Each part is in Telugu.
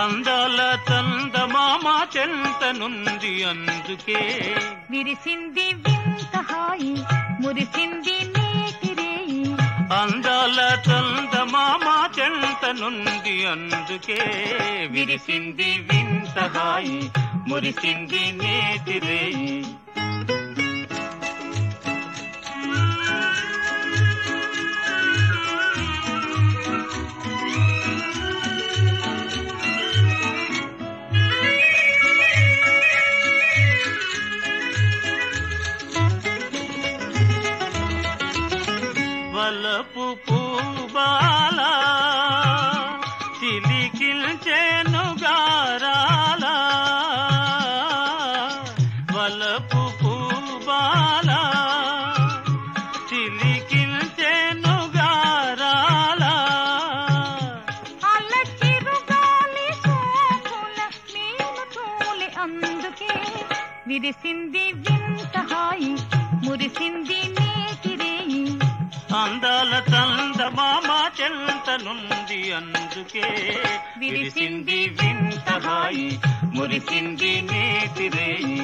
అందాల చందమామ చెంత నుండి అందుకే విరిసింది వింత హాయి మురిసింది నేటి రేయి అందాల చందమామ చెంత నుండి అందుకే విరిసింది వింత హాయి మురిసింది నేతి రేయి వలపు పూబాల చిలికిల్చెను గారాల వలపు పూబాల చిలికిల్చెను గారాల అల్ల చిరుగాలి సోకుల నేను తోలి అందుకే విరిసింది వింత హాయి మురిసింది నేటి రేయి అందాల చందమామ చెంత నుండి అందుకే విరిసింది వింత హాయి మురిసింది నేతి రేయి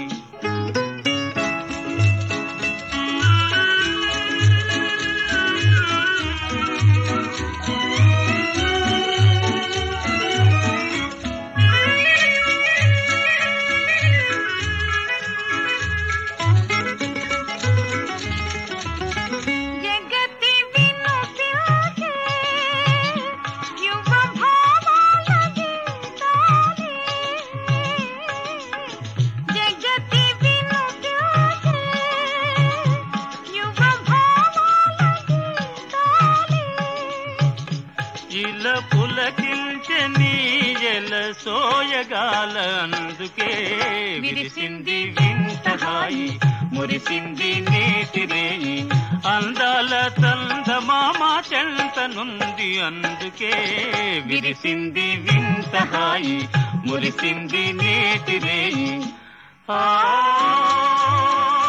జగతి వినుతికే యువ భావాల గీతాలే జగతి వినుతికే యువ భావాల గీతాలే ఇలా పులకిల్చె నీయల సోయగాల అందుకే విరిసింది వింత హాయి మురిసింది నేటి రేయి అందాల చందమామ చెంత నుండి అందుకే విరిసింది వింత హాయి మురిసింది నేటి రేయి ఆ